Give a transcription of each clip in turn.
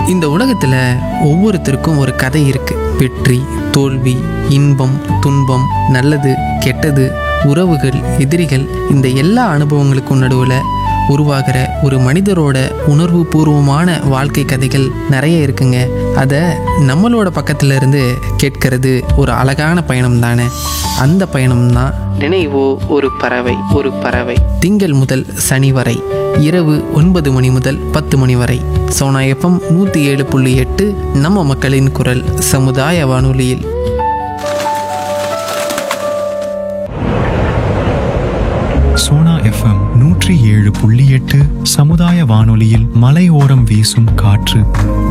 இந்த உலகத்தில் ஒவ்வொருத்தருக்கும் ஒரு கதை இருக்கு வெற்றி தோல்வி இன்பம் துன்பம் நல்லது கெட்டது உறவுகள் எதிரிகள் இந்த எல்லா அனுபவங்களுக்கும் நடுவில் உருவாகிற ஒரு மனிதரோட உணர்வு பூர்வமான வாழ்க்கை கதைகள் நிறைய இருக்குங்க அதை நம்மளோட பக்கத்துல இருந்து கேட்கறது ஒரு அழகான பயணம் தானே அந்த பயணம் தான் நினைவோ ஒரு பறவை ஒரு பறவை திங்கள் முதல் சனி வரை இரவு ஒன்பது மணி முதல் பத்து மணி வரை சோனா எஃப்எம் நூற்றி ஏழு புள்ளி எட்டு நம்ம மக்களின் குரல் சமுதாய வானொலியில் சோனா எஃப்எம் நூற்றி ஏழு புள்ளி எட்டு சமுதாய வானொலியில் மலையோரம் வீசும் காற்று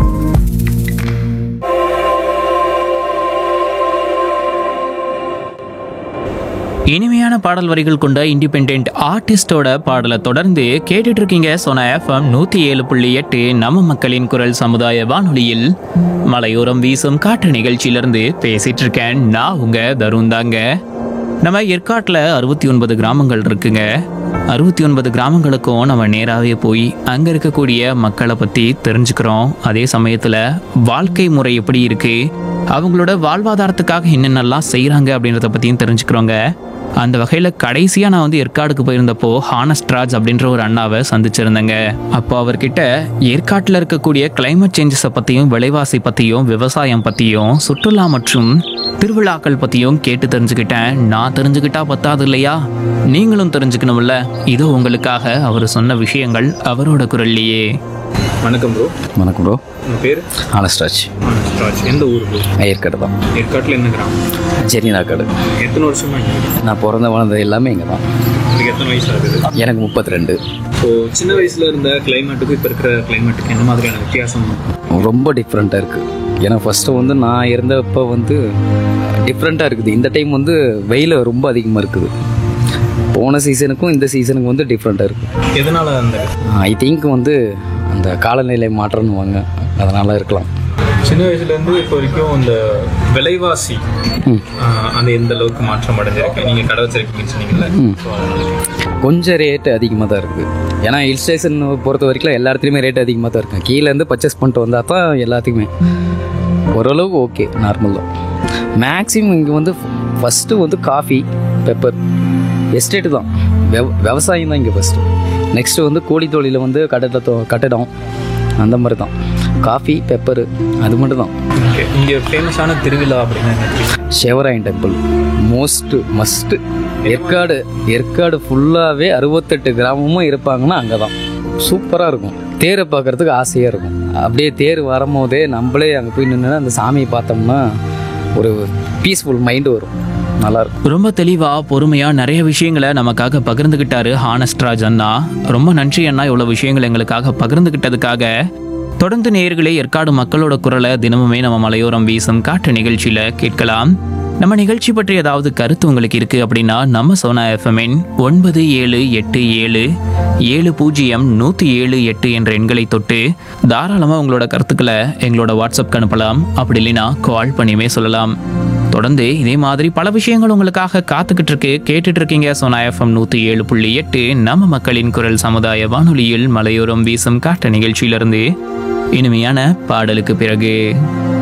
இனிமையான பாடல் வரிகள் கொண்ட இண்டிபெண்ட் ஆர்டிஸ்டோட பாடலை தொடர்ந்து கேட்டுட்டு இருக்கீங்க சோனா எஃப்எம் நூத்தி ஏழு புள்ளி எட்டு நம்ம மக்களின் குரல் சமுதாய வானொலியில் மலையோரம் வீசும் காற்று நிகழ்ச்சியிலிருந்து பேசிட்டு இருக்கேன் நான் உங்க தருண் தாங்க நம்ம ஏற்காட்டில் அறுபத்தி ஒன்பது கிராமங்கள் இருக்குங்க அறுபத்தி ஒன்பது கிராமங்களுக்கும் நம்ம நேராகவே போய் அங்கே இருக்கக்கூடிய மக்களை பற்றி தெரிஞ்சுக்கிறோம் அதே சமயத்தில் வாழ்க்கை முறை எப்படி இருக்கு அவங்களோட வாழ்வாதாரத்துக்காக என்னென்னலாம் செய்கிறாங்க அப்படின்றத பற்றியும் தெரிஞ்சுக்கிறோங்க அந்த வகையில் கடைசியாக நான் வந்து ஏற்காடுக்கு போயிருந்தப்போ ஹானஸ்ட் ராஜ் அப்படின்ற ஒரு அண்ணாவை சந்திச்சிருந்தேங்க அப்போ அவர்கிட்ட ஏற்காட்டில் இருக்கக்கூடிய climate சேஞ்சஸை பற்றியும் விலைவாசி பற்றியும் விவசாயம் பற்றியும் சுற்றுலா மற்றும் திருவிழாக்கள் பற்றியும் கேட்டு தெரிஞ்சுக்கிட்டேன் நான் தெரிஞ்சுக்கிட்டா பத்தாது இல்லையா நீங்களும் தெரிஞ்சுக்கணும்ல இதோ உங்களுக்காக அவர் சொன்ன விஷயங்கள் அவரோட குரல்லையே வணக்கம் ப்ரோ வணக்கம் ப்ரோ உங்கள் பேர் ஆனஸ்டாச் ராஜ் எந்த ஊர் ப்ரோ ஏற்காடு தான் ஏற்காட்டில் என்ன கிராமம் ஜெரினாக்காடு எத்தனை வருஷமா இங்கே இருக்கு? நான் பிறந்த வளர்ந்தது எல்லாமே இங்கே தான் உங்களுக்கு எத்தனை வயசு ஆகுது எனக்கு முப்பத்தி ரெண்டு ஸோ சின்ன வயசுல இருந்த கிளைமேட்டுக்கும் இப்போ இருக்கிற கிளைமேட்டுக்கு என்ன மாதிரியான வித்தியாசம் ரொம்ப டிஃப்ரெண்ட்டாக இருக்குது ஏன்னா ஃபஸ்ட்டு வந்து நான் இருந்தப்போ வந்து டிஃப்ரெண்ட்டாக இருக்குது இந்த டைம் வந்து வெயில் ரொம்ப அதிகமாக இருக்குது போன சீசனுக்கும் இந்த சீசனுக்கும் வந்து டிஃப்ரெண்ட்டாக இருக்குது எதனால அந்த ஐ திங்க் வந்து அந்த காலநிலை மாற்றம்னுவாங்க அதனால் இருக்கலாம் சின்ன வயசுல இருந்து இப்போ வரைக்கும் இந்த விலைவாசி ம். ஆஹ், அந்த எந்த அளவுக்கு மாற்றம் அடைஞ்சிருக்கு நீங்க கடை வச்சிருக்கீங்கன்னு சொன்னீங்கல்ல So, அதனால கேட்டேன். கொஞ்சம் ரேட்டு அதிகமாக தான் இருக்குது ஏன்னா ஹில் ஸ்டேஷன் பொறுத்த வரைக்கும் எல்லா இடத்துலையுமே ரேட் அதிகமாக தான் இருக்கும் கீழேருந்து பர்ச்சேஸ் பண்ணிட்டு வந்தால் தான் எல்லாத்துக்குமே ஓரளவுக்கு ஓகே நார்மல் தான் மேக்ஸிமம் இங்கே வந்து ஃபஸ்ட்டு வந்து காஃபி பெப்பர் எஸ்டேட்டு தான் வெவ விவசாயம் தான் இங்கே ஃபஸ்ட்டு நெக்ஸ்ட்டு வந்து கோழி தொழில வந்து கட்டட கட்டடம் அந்த மாதிரி தான் காஃபி பெப்பரு அது மட்டும் தான் Okay. இங்க ஃபேமஸான திருவிழா அப்படின்னா என்ன திருவிழா? Sivarayan temple most must Yercaud Yercaud ஃபுல்லாகவே அறுபத்தெட்டு கிராமமும் இருப்பாங்கன்னா அங்கே தான் சூப்பராக இருக்கும் தேரை பார்க்கறதுக்கு ஆசையாக இருக்கும் அப்படியே தேர் வரும்போதே நம்மளே அங்கே போய் நின்று அந்த சாமியை பார்த்தோம்னா ஒரு பீஸ்ஃபுல் மைண்டு வரும் நல்லாயிருக்கும் ரொம்ப தெளிவா பொறுமையா நிறைய விஷயங்களை நமக்காக பகிர்ந்துகிட்டாரு ஹானஸ்ட்ராஜ் அண்ணா ரொம்ப நன்றி அண்ணா இவ்வளவு விஷயங்கள் எங்களுக்காக பகிர்ந்துகிட்டதுக்காக தொடர்ந்து நேயர்களே ஏற்காடு மக்களோட குரலை தினமுமே நம்ம மலையோரம் வீசும் காட்டு நிகழ்ச்சியில கேட்கலாம் நம்ம நிகழ்ச்சி பற்றி ஏதாவது கருத்து உங்களுக்கு இருக்கு அப்படின்னா நம்ம சோனா எஃப்எம்என் ஒன்பது ஏழு எட்டு ஏழு ஏழு பூஜ்ஜியம் நூற்றி ஏழு எட்டு என்ற எண்களை தொட்டு தாராளமாக உங்களோட கருத்துக்களை எங்களோட வாட்ஸ்அப்க்கு அனுப்பலாம் அப்படி இல்லைன்னா கால் பண்ணியுமே சொல்லலாம் தொடர்ந்து இதே மாதிரி பல விஷயங்கள் உங்களுக்காக காத்துக்கிட்டு இருக்கு கேட்டுட்டு இருக்கீங்க சோனா எஃப்எம் நூற்றி ஏழு புள்ளி எட்டு நம்ம மக்களின் குரல் சமுதாய வானொலியில் மலையோரம் வீசும் காட்ட நிகழ்ச்சியிலிருந்து இனிமையான பாடலுக்கு பிறகு